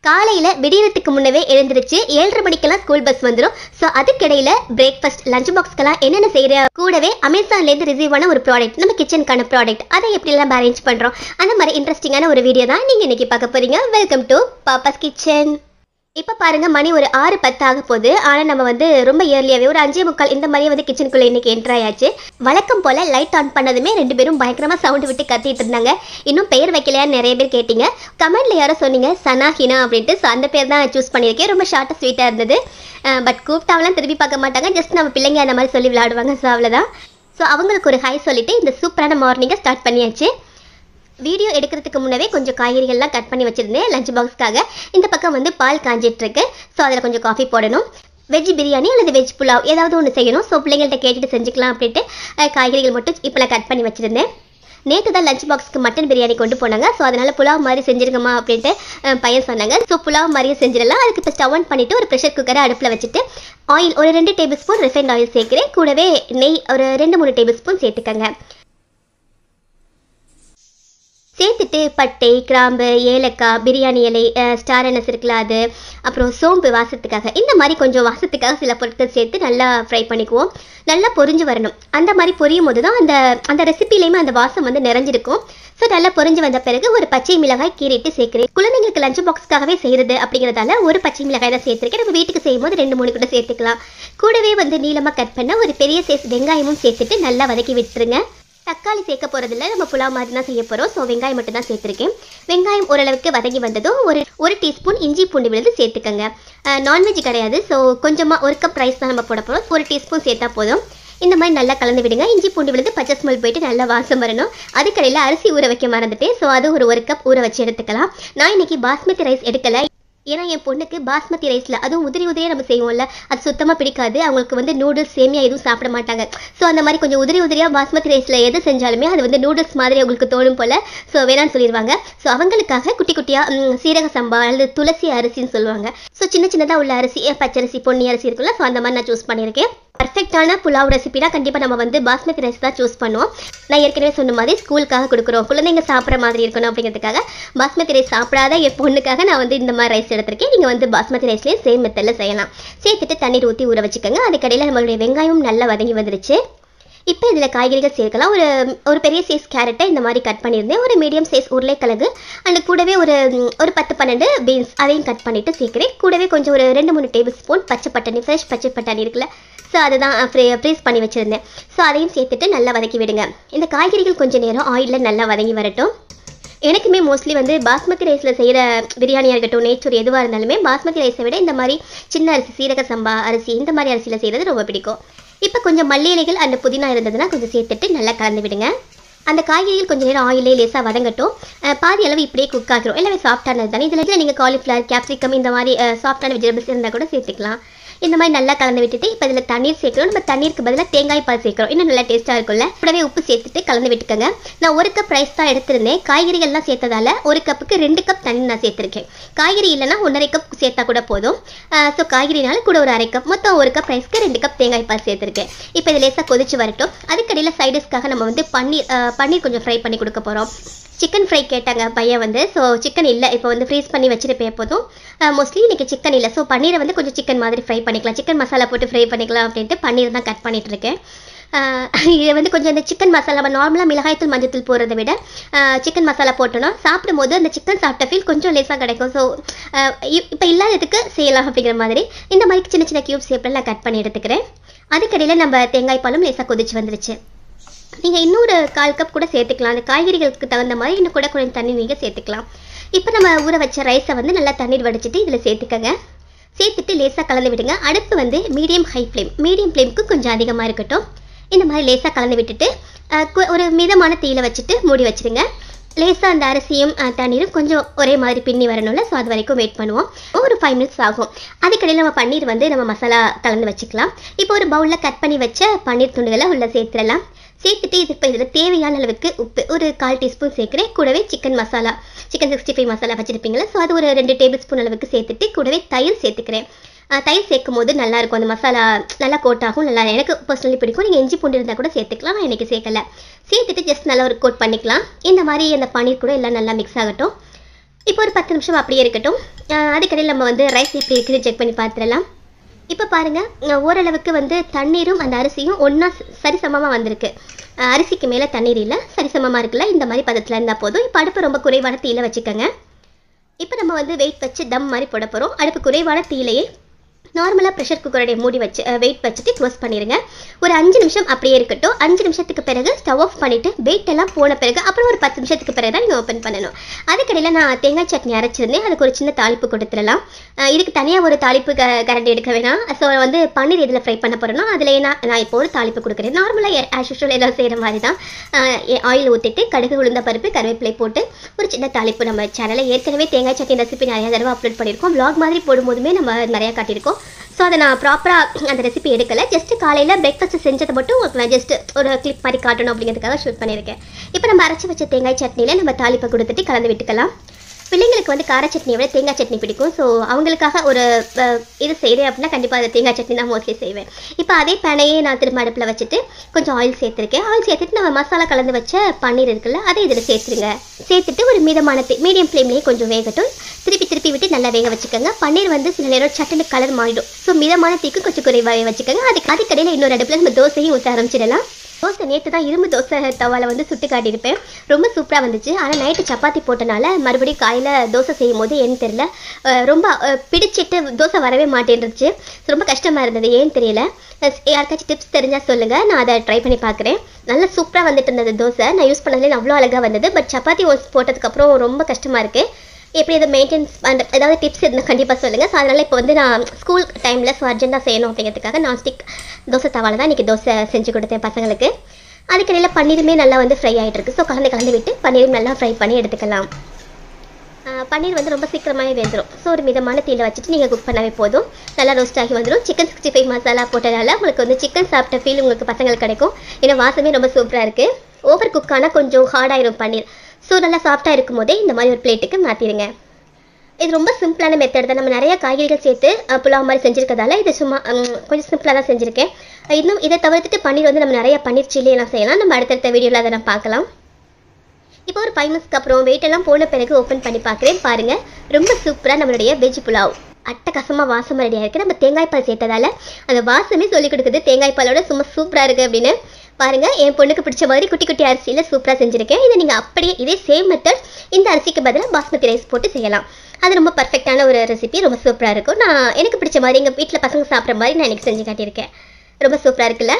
காலையில் விடியறதுக்கு முன்னவே எழுந்திருச்சு ஏழரை மணிக்கெல்லாம் ஸ்கூல் பஸ் வந்துடும் ஸோ அதுக்கிடையில் பிரேக்ஃபாஸ்ட் லஞ்ச் பாக்ஸ்க்கெல்லாம் என்னென்ன செய்கிற கூடவே அமேசான்லேருந்து ரிசீவ் ஆன ஒரு ப்ராடக்ட் நம்ம கிச்சனுக்கான ப்ராடக்ட் அதை எப்படிலாம் அரேஞ்ச் பண்ணுறோம் அந்த மாதிரி இன்ட்ரெஸ்டிங்கான ஒரு வீடியோ தான் நீங்கள் இன்னைக்கு பார்க்க போறீங்க வெல்கம் டு பாப்பாஸ் கிச்சன் இப்போ பாருங்க மணி ஒரு ஆறு பத்து ஆக போகுது ஆனால் நம்ம வந்து ரொம்ப இயர்லியாகவே ஒரு அஞ்சே முக்கால் இந்த மாதிரியே வந்து கிச்சனுக்குள்ளே இன்னைக்கு என்ட்ரு ஆயாச்சு வழக்கம் போல் லைட் ஆன் பண்ணதுமே ரெண்டு பேரும் பயங்கரமாக சவுண்டு விட்டு கத்திட்டு இருந்தாங்க இன்னும் பெயர் வைக்கலையான்னு நிறைய பேர் கேட்டீங்க கமெண்ட்ல யாரோ சொன்னீங்க சனா ஹினா அப்படின்ட்டு ஸோ அந்த பேர் தான் சூஸ் பண்ணியிருக்கேன் ரொம்ப ஷார்ட்டாக ஸ்வீட்டாக இருந்தது பட் கூப்பிட்டாவெல்லாம் திருப்பி பார்க்க மாட்டாங்க ஜஸ்ட் நம்ம பிள்ளைங்க அந்த மாதிரி சொல்லி விளையாடுவாங்க ஸோ அவ்வளோதான் ஸோ அவங்களுக்கு ஒரு ஹாய் சொல்லிட்டு இந்த சூப்பரான மார்னிங்கை ஸ்டார்ட் பண்ணியாச்சு வீடியோ எடுக்கிறதுக்கு முன்னவே கொஞ்சம் காய்கறிகள்லாம் கட் பண்ணி வச்சுருந்தேன் லஞ்ச் பாக்ஸ்க்காக இந்த பக்கம் வந்து பால் காஞ்சிட்டு இருக்கு ஸோ அதில் கொஞ்சம் காஃபி போடணும் வெஜ் பிரியாணி அல்லது வெஜ் புலாவ் ஏதாவது ஒன்று செய்யணும் ஸோ பிள்ளைங்கள்ட்ட கேட்டுட்டு செஞ்சுக்கலாம் அப்படின்ட்டு அஹ், காய்கறிகள் மட்டும் இப்போ நான் கட் பண்ணி வச்சுருந்தேன் நேற்று தான் லஞ்ச் பாக்ஸ்க்கு மட்டன் பிரியாணி கொண்டு போனாங்க ஸோ அதனால் புலாவ் மாதிரி செஞ்சிருங்கம்மா அப்படின்ட்டு அஹ், பையன் சொன்னாங்க ஸோ புலாவ் மாதிரியே செஞ்சிடலாம் அதுக்கு இப்போ ஸ்டவ் ஆன் பண்ணிவிட்டு ஒரு ப்ரெஷர் குக்கரை அடுப்பில் வச்சுட்டு ஆயில் ஒரு ரெண்டு டேபிள் ஸ்பூன் ரிஃபைண்ட் ஆயில் சேர்க்குறேன் கூடவே நெய் ஒரு ரெண்டு மூணு டேபிள் ஸ்பூன் சேர்த்துக்கங்க சேர்த்துட்டு பட்டை கிராம்பு ஏலக்காய் பிரியாணி இலை அஹ், ஸ்டார் அனஸ் இருக்குல்ல அது அப்புறம் சோம்பு வாசத்துக்காக இந்த மாதிரி கொஞ்சம் வாசத்துக்காக சில பொருட்கள் சேர்த்து நல்லா ஃப்ரை பண்ணிக்குவோம் நல்லா பொரிஞ்சு வரணும் அந்த மாதிரி பொரியும் போது தான் அந்த அந்த ரெசிபிலையுமே அந்த வாசம் வந்து நிறைஞ்சிருக்கும் ஸோ நல்லா பொரிஞ்சு வந்த பிறகு ஒரு பச்சை மிளகாய் கீறிட்டு சேர்க்கிறேன் குழந்தைங்களுக்கு லஞ்ச் பாக்ஸ்க்காகவே செய்கிறது அப்படிங்கிறதால ஒரு பச்சை மிளகாய் தான் சேர்த்துருக்கேன் நம்ம வீட்டுக்கு செய்யும்போது ரெண்டு மூணு கூட சேர்த்துக்கலாம் கூடவே வந்து நீளமாக கட் பண்ண ஒரு பெரிய சைஸ் வெங்காயமும் சேர்த்துட்டு நல்லா வதக்கி விட்டுருங்க தக்காளி சேர்க்க போகிறதில்ல நம்ம புலாவ் மாதிரி தான் செய்ய போகிறோம் ஸோ வெங்காயம் மட்டும் தான் சேர்த்துருக்கேன் வெங்காயம் ஓரளவுக்கு வதங்கி வந்ததும் ஒரு ஒரு டீஸ்பூன் இஞ்சி பூண்டு விழுது சேர்த்துக்கங்க நான்வெஜ் கிடையாது ஸோ கொஞ்சமாக ஒரு கப் ரைஸ் தான் நம்ம போட போகிறோம் ஒரு டீஸ்பூன் சேர்த்தா போதும் இந்த மாதிரி நல்லா கலந்து விடுங்க இஞ்சி பூண்டு விழுந்து பச்சை ஸ்மெல் போயிட்டு நல்லா வாசம் வரணும் அதுக்கடையில் அரிசி ஊற வைக்க மறந்துட்டேன் ஸோ அது ஒரு ஒரு கப் ஊற வச்சு எடுத்துக்கலாம் நான் இன்னைக்கு பாஸ்மதி ரைஸ் எடுக்கல ஏன்னா என் பொண்ணுக்கு பாஸ்மதி ரைஸில் அதுவும் உதிரி உதிரியாக நம்ம செய்வோம்ல அது சுத்தமாக பிடிக்காது அவங்களுக்கு வந்து நூடுல்ஸ் சேமியா எதுவும் சாப்பிட மாட்டாங்க ஸோ அந்த மாதிரி கொஞ்சம் உதிரி உதிரியாக பாஸ்மதி ரைஸில் எது செஞ்சாலுமே அது வந்து நூடுல்ஸ் மாதிரி அவங்களுக்கு தோணும் போல் ஸோ வேணாம்னு சொல்லிடுவாங்க ஸோ அவங்களுக்காக குட்டி குட்டியாக சீரக சம்பா அல்லது துளசி அரிசின்னு சொல்லுவாங்க ஸோ சின்ன சின்னதாக உள்ள அரிசி அஹ், பச்சரிசி பொன்னி அரிசி இருக்குல்ல ஸோ அந்த மாதிரி நான் சூஸ் பண்ணியிருக்கேன் பர்ஃபெக்டான புலாவ் ரெசிபினா கண்டிப்பாக நம்ம வந்து பாஸ்மதி ரைஸ் தான் சூஸ் பண்ணுவோம் நான் ஏற்கனவே சொன்ன மாதிரி ஸ்கூலுக்காக கொடுக்குறோம் குழந்தைங்க சாப்பிட்ற மாதிரி இருக்கணும் அப்படிங்கிறதுக்காக பாஸ்மதி ரைஸ் சாப்பிடாத என் பொண்ணுக்காக நான் வந்து இந்த மாதிரி ரைஸ் எடுத்திருக்கேன் நீங்கள் வந்து பாஸ்மதி ரைஸ்லேயே சேம் மெத்தடில் செய்யலாம் சேர்த்துட்டு தண்ணீர் ஊற்றி ஊற வச்சுக்கோங்க அதுக்கடையில் நம்மளுடைய வெங்காயம் நல்லா வதங்கி வந்துருச்சு இப்போ இதில் காய்கறிகள் சேர்க்கலாம் ஒரு ஒரு பெரிய சைஸ் கேரட்டை இந்த மாதிரி கட் பண்ணியிருந்தேன் ஒரு மீடியம் சைஸ் உருளைக்கிழங்கு அண்ட் கூடவே ஒரு ம், ஒரு பத்து பன்னெண்டு பீன்ஸ் அதையும் கட் பண்ணிவிட்டு சேர்க்குறேன் கூடவே கொஞ்சம் ஒரு ரெண்டு மூணு டேபிள் ஸ்பூன் பச்சை பட்டாணி ஃப்ரெஷ் பச்சை பட்டாணி இருக்குல்ல ஸோ அதுதான் ஃப்ரீ ஃப்ரீஸ் பண்ணி வச்சுருந்தேன் ஸோ அதையும் சேர்த்துட்டு நல்லா வதக்கி விடுங்க இந்த காய்கறிகள் கொஞ்சம் நேரம் ஆயிலில் நல்லா வதங்கி வரட்டும் எனக்குமே மோஸ்ட்லி வந்து பாஸ்மதி ரைஸில் செய்கிற பிரியாணியாக இருக்கட்டும் நேச்சூர் எதுவாக இருந்தாலுமே பாஸ்மதி ரைஸை விட இந்த மாதிரி சின்ன அரிசி சீரக சம்பா அரிசி இந்த மாதிரி அரிசியில் செய்கிறது ரொம்ப பிடிக்கும் இப்போ கொஞ்சம் மல்லி இலைகள் அந்த புதினா இருந்ததுன்னா கொஞ்சம் சேர்த்துட்டு நல்லா கலந்து விடுங்க அந்த காய்கறிகள் கொஞ்சம் நேரம் ஆயிலே லேசாக வதங்கட்டும் அஹ் பாதி அளவு இப்படியே குக் ஆகிரும் எல்லாமே சாஃப்டானது தானே இதில் நீங்கள் காலிஃப்ளவர் கேப்சிகம் இந்த மாதிரி சாஃப்டான வெஜிடபிள்ஸ் இருந்தால் கூட சேர்த்துக்கலாம் இந்த மாதிரி நல்லா கலந்து விட்டுட்டு இப்போ இதில் தண்ணீர் சேர்க்குறோம் நம்ம தண்ணீருக்கு பதிலாக தேங்காய் பால் சேர்க்குறோம் இன்னும் நல்லா டேஸ்ட்டாக இருக்கும்ல கூடவே உப்பு சேர்த்துட்டு கலந்து விட்டுக்கோங்க நான் ஒரு கப் ரைஸ் தான் எடுத்திருந்தேன் காய்கறிகள்லாம் சேர்த்ததால ஒரு கப்புக்கு ரெண்டு கப் தண்ணி நான் சேர்த்துருக்கேன் காய்கறி இல்லைன்னா ஒன்றரை கப் சேர்த்தா கூட போதும் ஸோ காய்கறினால கூட ஒரு அரை கப் மொத்தம் ஒரு கப் ரைஸ்க்கு ரெண்டு கப் தேங்காய் பால் சேர்த்துருக்கேன் இப்போ இது லேசாக கொதிச்சு வரட்டும் அதுக்கடையில் சைடிஸ்க்காக நம்ம வந்து பன்னீர் அஹ், பன்னீர் கொஞ்சம் ஃப்ரை பண்ணி கொடுக்க போகிறோம் சிக்கன் ஃப்ரை கேட்டாங்க பையன் வந்து ஸோ சிக்கன் இல்லை இப்போ வந்து ஃப்ரீஸ் பண்ணி வச்சுட்டு போதும் மோஸ்ட்லி இன்னைக்கு சிக்கன் இல்லை ஸோ பன்னீரை வந்து கொஞ்சம் சிக்கன் மாதிரி ஃப்ரை பண்ணிக்கலாம் சிக்கன் மசாலா போட்டு ஃப்ரை பண்ணிக்கலாம் அப்படின்ட்டு பன்னீர் தான் கட் பண்ணிட்டு இருக்கேன் ஆஹ் இதை வந்து கொஞ்சம் இந்த சிக்கன் மசாலா நம்ம நார்மலாக மிளகாய்த்தூள் மஞ்சத்தூள் போடுறத விட சிக்கன் மசாலா போட்டோன்னா சாப்பிடும்போது அந்த சிக்கன் சாப்பிட்ட ஃபீல் கொஞ்சம் லேசாக கிடைக்கும் ஸோ இப்போ இல்லாததுக்கு செய்யலாம் அப்படிங்கிற மாதிரி இந்த மாதிரி சின்ன சின்ன க்யூப்ஸ் எப்படி நான் கட் பண்ணி எடுத்துக்கிறேன் அதுக்கடையில் நம்ம தேங்காய் பாலும் லேசாக கொதிச்சு வந்துருச்சு நீங்கள் இன்னொரு கால் கப் கூட சேர்த்துக்கலாம் அந்த காய்கறிகளுக்கு தகுந்த மாதிரி இன்னும் கூட கொஞ்சம் தண்ணி நீங்கள் சேர்த்துக்கலாம் இப்போ நம்ம ஊற வச்ச ரைஸை வந்து நல்லா தண்ணீர் வடிச்சிட்டு இதில் சேர்த்துக்கங்க சேர்த்துட்டு லேசாக கலந்து விடுங்க அடுப்பு வந்து மீடியம் ஹை ஃப்ளேம் மீடியம் ஃப்ளேமுக்கு கொஞ்சம் அதிகமாக இருக்கட்டும் இந்த மாதிரி லேசாக கலந்து விட்டுட்டு அஹ், கு- ஒரு மிதமான தீயில வச்சுட்டு மூடி வச்சிருங்க லேசாக அந்த அரிசியும் அஹ், தண்ணீரும் கொஞ்சம் ஒரே மாதிரி பின்னி வரணும்ல ஸோ அது வரைக்கும் வெயிட் பண்ணுவோம் ஒரு ஃபைவ் மினிட்ஸ் ஆகும் அதுக்கடையில் நம்ம பன்னீர் வந்து நம்ம மசாலா கலந்து வச்சுக்கலாம் இப்போ ஒரு பவுலில் கட் பண்ணி வச்ச பன்னீர் துண்டுகளை உள்ளே சேர்த்துடலாம் சேர்த்துட்டு இது இப்போ இதில் தேவையான அளவுக்கு உப்பு ஒரு கால் டீஸ்பூன் சேர்க்குறேன் கூடவே chicken masala chicken sixty five masala வச்சுருப்பீங்களா ஸோ அது ஒரு ரெண்டு டேபிள் ஸ்பூன் அளவுக்கு சேர்த்துட்டு கூடவே தயிர் சேர்த்துக்கிறேன் அஹ் தயிர் சேர்க்கும் போது நல்லா இருக்கும் அந்த மசாலா நல்லா கோட் ஆகும் நல்லா எனக்கு பர்சனலி பிடிக்கும் நீங்கள் இஞ்சி பூண்டு இருந்தால் கூட சேர்த்துக்கலாம் நான் இன்னைக்கு சேர்க்கல சேர்த்துட்டு ஜஸ்ட் நல்லா ஒரு கோட் பண்ணிக்கலாம் இந்த மாதிரி அந்த பன்னீர் கூட எல்லாம் நல்லா மிக்ஸ் ஆகட்டும் இப்போ ஒரு பத்து நிமிஷம் அப்படியே இருக்கட்டும் அஹ் அதுக்கடையில் நம்ம வந்து ரைஸ் எப்படி இருக்குன்னு செக் பண்ணி பார்த்துடலாம் இப்போ பாருங்க அஹ் ஓரளவுக்கு வந்து தண்ணீரும் அந்த அரிசியும் ஒன்றா சரிசமமாக வந்திருக்கு அஹ் அரிசிக்கு மேலே தண்ணீர் இல்லை சரிசமமாக இருக்குல்ல இந்த மாதிரி பதத்தில் இருந்தால் போதும் இப்போ அடுப்பு ரொம்ப குறைவான தீயில வச்சுக்கோங்க இப்போ நம்ம வந்து வெயிட் வச்சு தம் மாதிரி போட போகிறோம் அடுப்பு குறைவான தீயிலையே நார்மலாக ப்ரெஷர் குக்கருடைய மூடி வச்சு வெயிட் வச்சுட்டு க்ளோஸ் பண்ணிடுங்க ஒரு அஞ்சு நிமிஷம் அப்படியே இருக்கட்டும் அஞ்சு நிமிஷத்துக்கு பிறகு ஸ்டவ் ஆஃப் பண்ணிவிட்டு வெயிட் எல்லாம் போன பிறகு அப்புறம் ஒரு பத்து நிமிஷத்துக்கு பிறகு தான் நீங்கள் ஓப்பன் பண்ணணும் அதுக்கடையில் நான் தேங்காய் சட்னி அரைச்சிருந்தேன் அதுக்கு ஒரு சின்ன தாளிப்பு கொடுத்துடலாம் அஹ் இதுக்கு தனியாக ஒரு தாளிப்பு க கரண்டி எடுக்க வேணாம் ஸோ வந்து பன்னீர் இதில் ஃப்ரை பண்ண போகிறேன்னா அதில் நான் நான் இப்போ ஒரு தாளிப்பு கொடுக்குறேன் நார்மலாக ஆஸ் யூஷுவல் எல்லாம் செய்கிற மாதிரி தான் ஆயில் ஊற்றிட்டு கடுகு உளுந்த பருப்பு கருவேப்பிலை போட்டு ஒரு சின்ன தாளிப்பு நம்ம சேனலில் ஏற்கனவே தேங்காய் சட்னி ரெசிபி நிறைய தடவை அப்லோட் பண்ணியிருக்கோம் vlog மாதிரி போடும்போதுமே நம்ம நிறையா காட்டியிருக்கோம் ஸோ அதை நான் ப்ராப்பராக அந்த ரெசிபி எடுக்கலை ஜஸ்ட் காலையில் பிரேக்ஃபாஸ்ட் செஞ்சதை மட்டும் உங்களுக்கு நான் ஜஸ்ட் ஒரு கிளிப் மாதிரி காட்டணும் அப்படிங்கிறதுக்காக ஷூட் பண்ணியிருக்கேன் இப்போ நம்ம அரைச்சி வச்ச தேங்காய் சட்னியில் நம்ம தாளிப்பை கொடுத்துட்டு கலந்து விட்டுக்கலாம் பிள்ளைங்களுக்கு வந்து கார சட்னியை விட தேங்காய் சட்னி பிடிக்கும் ஸோ அவங்களுக்காக ஒரு அஹ், இது செய்கிறேன் அப்படின்னா கண்டிப்பாக அதை தேங்காய் சட்னி தான் மோஸ்ட்லி செய்வேன் இப்போ அதே பேனையே நான் திரும்ப அடுப்பில் வச்சுட்டு கொஞ்சம் ஆயில் சேர்த்துருக்கேன் ஆயில் சேர்த்துட்டு நம்ம மசாலா கலந்து வச்ச பன்னீர் இருக்குல்ல அதை இதில் சேர்த்துருங்க சேர்த்துட்டு ஒரு மிதமான மீடியம் ஃப்ளேம்லேயே கொஞ்சம் வேகட்டும் திருப்பி திருப்பி விட்டு நல்லா வேக வச்சுக்கோங்க பன்னீர் வந்து சில நேரம் சட்டுன்னு கலர் மாறிடும் ஸோ மிதமான தீக்கு கொஞ்சம் குறைவாக வச்சுக்கோங்க அதுக்கு அதுக்கடையில் இன்னொரு அடுப்பில் நம்ம தோசையும் ஊற்ற ஆரம்பிச்சிடலாம் தோசை நேற்று தான் இரும்பு தோசை தவால வந்து சுட்டு காட்டியிருப்பேன் ரொம்ப சூப்பராக வந்துச்சு ஆனால் நைட்டு சப்பாத்தி போட்டனால மறுபடியும் காலையில் தோசை செய்யும் போது ஏன்னு தெரியல அஹ் ரொம்ப அஹ், பிடிச்சிட்டு தோசை வரவே மாட்டேன்ருச்சு ரொம்ப கஷ்டமாக இருந்தது ஏன்னு தெரியல அஹ் யாருக்காச்சும் டிப்ஸ் தெரிஞ்சால் சொல்லுங்கள் நான் அதை ட்ரை பண்ணி பார்க்குறேன் நல்லா சூப்பராக வந்துட்டு இருந்தது தோசை நான் யூஸ் பண்ணதுலேயே அவ்வளோ அழகாக வந்தது பட் சப்பாத்தி ஒன்ஸ் போட்டதுக்கப்புறம் ரொம்ப கஷ்டமாக இருக்குது எப்படி இதை மெயின்டைன்ஸ் பண்ணுற ஏதாவது டிப்ஸ் இருந்தால் கண்டிப்பாக சொல்லுங்கள் ஸோ அதனால் இப்போ வந்து நான் ஸ்கூல் டைமில் ஸோ அர்ஜென்ட்டாக செய்யணும் அப்படிங்கிறதுக்காக நான்ஸ்டிக் தோசை தவால தான் இன்றைக்கி தோசை செஞ்சு கொடுத்தேன் பசங்களுக்கு அதுக்கிடையில் பன்னீருமே நல்லா வந்து ஃப்ரை ஆகிட்டு இருக்கு ஸோ கலந்து கலந்து விட்டு பன்னீரும் நல்லா ஃப்ரை பண்ணி எடுத்துக்கலாம் ஆஹ் பன்னீர் வந்து ரொம்ப சீக்கிரமாகவே வெந்துடும் ஸோ ஒரு மிதமான தீயில வச்சுட்டு நீங்கள் குக் பண்ணவே போதும் நல்லா ரோஸ்ட் ஆகி வந்துடும் சிக்கன் சிக்ஸ்டி ஃபைவ் மசாலா போட்டதால உங்களுக்கு வந்து சிக்கன் சாப்பிட்ட ஃபீல் உங்களுக்கு பசங்களுக்கு கிடைக்கும் ஏன்னா வாசமே ரொம்ப சூப்பராக இருக்குது ஓவர் குக் ஆனால் கொஞ்சம் ஹார்டாயிரும் பன்னீர் ஸோ நல்லா சாஃப்டாக இருக்கும் போதே இந்த மாதிரி ஒரு பிளேட்டுக்கு மாற்றிடுங்க இது ரொம்ப சிம்பிளான மெத்தட் தான் நம்ம நிறைய காய்கறிகள் சேர்த்து அஹ், புலாவ் மாதிரி செஞ்சிருக்கதால இது சும்மா ம், கொஞ்சம் சிம்பிளாக தான் செஞ்சுருக்கேன் இன்னும் இதை தவிர்த்துட்டு பன்னீர் வந்து நம்ம நிறைய பன்னீர் சில்லி எல்லாம் செய்யலாம் நம்ம அடுத்தடுத்த வீடியோவில் அதை நான் பார்க்கலாம் இப்போ ஒரு ஃபைவ் மினிட்ஸ்க்கு அப்புறம் வெயிட் எல்லாம் போன பிறகு ஓப்பன் பண்ணி பார்க்குறேன் பாருங்க ரொம்ப சூப்பராக நம்மளுடைய வெஜ் புலாவ் அட்டகாசமாக வாசமாக ரெடியாக இருக்குது நம்ம தேங்காய் பால் சேர்த்ததால அந்த வாசமே சொல்லி கொடுக்குது தேங்காய் பாலோட சும்மா சூப்பராக இருக்குது அப்படின்னு பாருங்க என் பொண்ணுக்கு பிடிச்ச மாதிரி குட்டி குட்டி அரிசியில் சூப்பராக செஞ்சுருக்கேன் இதை நீங்கள் அப்படியே இதே சேம் மெத்தட் இந்த அரிசிக்கு பதிலாக பாஸ்மதி ரைஸ் போட்டு செய்யலாம் அது ரொம்ப பர்ஃபெக்டான ஒரு ரெசிபி ரொம்ப சூப்பராக இருக்கும் நான் எனக்கு பிடிச்ச மாதிரி எங்கள் வீட்டில் பசங்க சாப்பிட்ற மாதிரி நான் எனக்கு செஞ்சு காட்டியிருக்கேன் ரொம்ப சூப்பராக இருக்குல்ல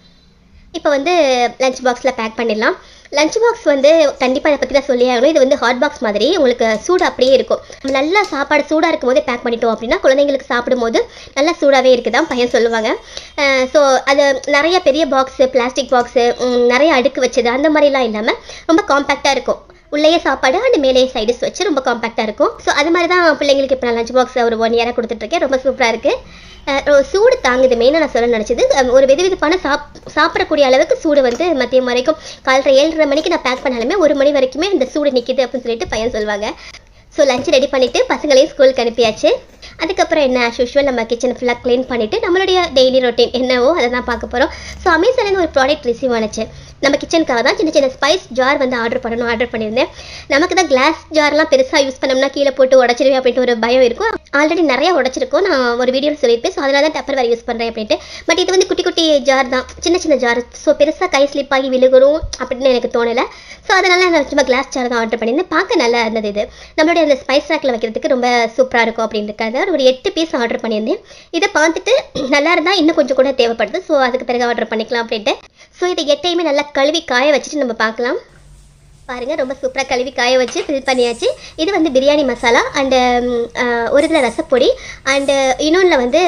இப்போ வந்து லஞ்ச் பாக்ஸில் பேக் பண்ணிடலாம் லஞ்ச் பாக்ஸ் வந்து கண்டிப்பாக இதை பற்றி நான் சொல்லி ஆகணும் இது வந்து ஹாட் பாக்ஸ் மாதிரி உங்களுக்கு சூடு அப்படியே இருக்கும் நம்ம நல்லா சாப்பாடு சூடாக இருக்கும் போதே பேக் பண்ணிட்டோம் அப்படின்னா குழந்தைங்களுக்கு சாப்பிடும்போது நல்லா சூடாகவே இருக்குதான் பையன் சொல்லுவாங்க ஸோ அது நிறைய பெரிய பாக்ஸு பிளாஸ்டிக் பாக்ஸு நிறைய அடுக்கு வச்சது அந்த மாதிரிலாம் இல்லாமல் ரொம்ப காம்பேக்டாக இருக்கும் உள்ளேயே சாப்பாடு அண்ட் மேலேயே சைடிஸ் வச்சு ரொம்ப காம்பேக்டாக இருக்கும் ஸோ அது மாதிரி தான் பிள்ளைங்களுக்கு இப்போ நான் லஞ்ச் பாக்ஸ் ஒரு ஒன் இயராக கொடுத்துட்ருக்கேன் ரொம்ப சூப்பராக இருக்குது அஹ் சூடு தாங்குது மெயினாக நான் சொல்ல நினச்சது ஒரு வெது வெதுப்பான சாப் சாப்பிடக்கூடிய அளவுக்கு சூடு வந்து மதியம் வரைக்கும் காலைல ஏழரை மணிக்கு நான் பேக் பண்ணாலுமே ஒரு மணி வரைக்குமே இந்த சூடு நிற்கிது அப்படின்னு சொல்லிட்டு பையன் சொல்லுவாங்க ஸோ லஞ்ச் ரெடி பண்ணிவிட்டு பசங்களையும் ஸ்கூலுக்கு அனுப்பியாச்சு அதுக்கப்புறம் என்ன ஆஸ் யூஷுவல் நம்ம கிச்சனை ஃபுல்லாக க்ளீன் பண்ணிவிட்டு நம்மளுடைய டெய்லி ரொட்டீன் என்னவோ அதை தான் பார்க்க போகிறோம் ஸோ அமேசானில் ஒரு ப்ராடக்ட் ரிசீவ் ஆனுச்சு நம்ம கிச்சனுக்காக தான் சின்ன சின்ன ஸ்பைஸ் ஜார் வந்து ஆர்டர் பண்ணணும் ஆர்டர் பண்ணியிருந்தேன் நமக்கு தான் கிளாஸ் ஜார்லாம் பெருசாக யூஸ் பண்ணோம்னா கீழே போட்டு உடச்சிருவேன் அப்படின்ட்டு ஒரு பயம் இருக்கும் ஆல்ரெடி நிறைய உடச்சிருக்கோம் நான் ஒரு வீடியோவில் சொல்லியிருப்பேன் ஸோ அதனால தான் டப்பர் வேறு யூஸ் பண்ணுறேன் அப்படின்ட்டு பட் இது வந்து குட்டி குட்டி ஜார் தான் சின்ன சின்ன ஜார் ஸோ பெருசாக கை ஸ்லிப் ஆகி விழுகணும் அப்படின்னு எனக்கு தோணலை ஸோ அதனால நான் சும்மா கிளாஸ் ஜார் தான் ஆர்டர் பண்ணியிருந்தேன் பார்க்க நல்லா இருந்தது இது நம்மளுடைய அந்த ஸ்பைஸ் ரேக்கில் வைக்கிறதுக்கு ரொம்ப சூப்பராக இருக்கும் அப்படின்றக்காக ஒரு எட்டு பீஸ் ஆர்டர் பண்ணியிருந்தேன் இதை பார்த்துட்டு நல்லா இருந்தால் இன்னும் கொஞ்சம் கூட தேவைப்படுது ஸோ அதுக்கு பிறகு ஆர்டர் பண்ணிக்கலாம் அப்படின்ட்டு ஸோ இதை எட்டையுமே நல்லா கழுவி காய வச்சுட்டு நம்ம பார்க்கலாம் பாருங்க ரொம்ப சூப்பராக கழுவி காய வச்சு ஃபில் பண்ணியாச்சு இது வந்து பிரியாணி மசாலா அண்டு ஒரு இதில் ரசப்பொடி அண்டு இன்னொன்றில் வந்து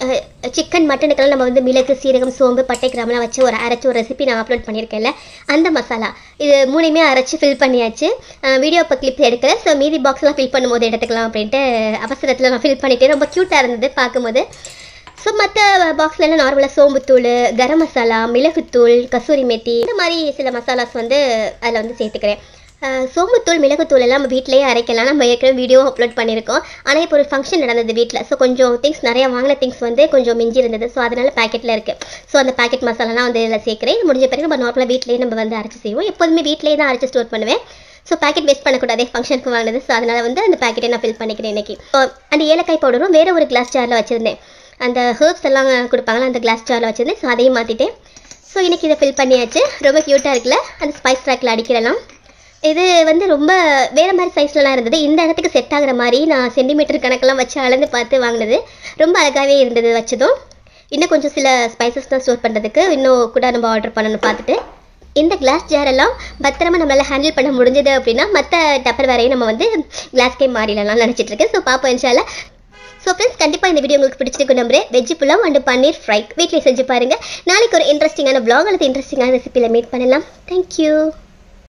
சிக்கன் மட்டனுக்கெல்லாம் நம்ம வந்து மிளகு சீரகம் சோம்பு பட்டை கிராமெலாம் வச்சு ஒரு அரைச்சி ஒரு ரெசிபி நான் அப்லோட் பண்ணியிருக்கேன்ல அந்த மசாலா இது மூணையுமே அரைச்சி ஃபில் பண்ணியாச்சு வீடியோ இப்போ கிளிப் எடுக்கல ஸோ மீதி பாக்ஸ்லாம் ஃபில் பண்ணும்போது எடுத்துக்கலாம் அப்படின்ட்டு அவசரத்தில் நான் ஃபில் பண்ணிட்டேன் ரொம்ப க்யூட்டாக இருந்தது பார்க்கும்போது ஸோ மற்ற பாக்ஸ்லாம் நார்மலாக சோம்புத்தூள் கரம் மசாலா மிளகுத்தூள் கசூரி மெத்தி இந்த மாதிரி சில மசாலாஸ் வந்து அதில் வந்து சேர்த்துக்கிறேன் அஹ் சோம்புத்தூள் மிளகுத்தூள் எல்லாம் நம்ம வீட்டிலேயே அரைக்கலாம் நம்ம ஏற்கனவே வீடியோ அப்லோட் பண்ணியிருக்கோம் ஆனால் இப்போ ஒரு ஃபங்க்ஷன் நடந்தது வீட்டில் ஸோ கொஞ்சம் திங்ஸ் நிறைய வாங்கின திங்ஸ் வந்து கொஞ்சம் மிஞ்சி இருந்தது ஸோ அதனால பேக்கெட்டில் இருக்குது ஸோ அந்த பேக்கெட் மசாலாலாம் வந்து இதில் சேர்க்குறேன் முடிஞ்ச பிறகு நம்ம நார்மலாக வீட்டிலேயே நம்ம வந்து அரைச்சி செய்வோம் எப்போதுமே வீட்டிலேயே தான் அரைச்சி ஸ்டோர் பண்ணுவேன் ஸோ பேக்கெட் வேஸ்ட் பண்ணக்கூடாது ஃபங்க்ஷனுக்கு வாங்கினது ஸோ அதனால் வந்து அந்த பேக்கெட்டை நான் ஃபில் பண்ணிக்கிறேன் இன்னைக்கு So, அந்த ஏலக்காய் பவுடரும் வேற ஒரு கிளாஸ் ஜாரில் வச்சுருந்தேன் அந்த ஹர்ப்ஸ் எல்லாம் கொடுப்பாங்களா அந்த கிளாஸ் ஜாரில் வச்சுருந்தேன் ஸோ அதையும் மாற்றிட்டேன் ஸோ இன்னைக்கு இதை ஃபில் பண்ணியாச்சு ரொம்ப க்யூட்டாக இருக்குல்ல அந்த ஸ்பைஸ் ட்ராக்கில் அடிக்கிறலாம் இது வந்து ரொம்ப வேறு மாதிரி சைஸ்லலாம் இருந்தது இந்த இடத்துக்கு செட் ஆகுற மாதிரி நான் சென்டிமீட்டர் கணக்கெல்லாம் வச்சு அளந்து பார்த்து வாங்கினது ரொம்ப அழகாகவே இருந்தது வச்சதும் இன்னும் கொஞ்சம் சில ஸ்பைசஸ் தான் ஸ்டோர் பண்ணுறதுக்கு இன்னும் கூட நம்ம ஆர்டர் பண்ணணும்னு பார்த்துட்டு இந்த கிளாஸ் ஜார் எல்லாம் பத்திரமா நம்மளால் ஹேண்டில் பண்ண முடிஞ்சது அப்படின்னா மற்ற டப்பர் வேறையும் நம்ம வந்து கிளாஸ்கே மாறிடலாம் நினச்சிட்டு இருக்கேன் ஸோ பார்ப்போம் இன்ஷால்ல ஸோ ஃப்ரெண்ட்ஸ் கண்டிப்பாக இந்த வீடியோ உங்களுக்கு பிடிச்சிருக்கு நம்புறேன் veg pulao and paneer fry வீட்டில் செஞ்சு பாருங்கள் நாளைக்கு ஒரு இன்ட்ரெஸ்டிங்கான vlog அல்லது இன்ட்ரெஸ்டிங்கான ரெசிபியில் மீட் பண்ணலாம் தேங்க்யூ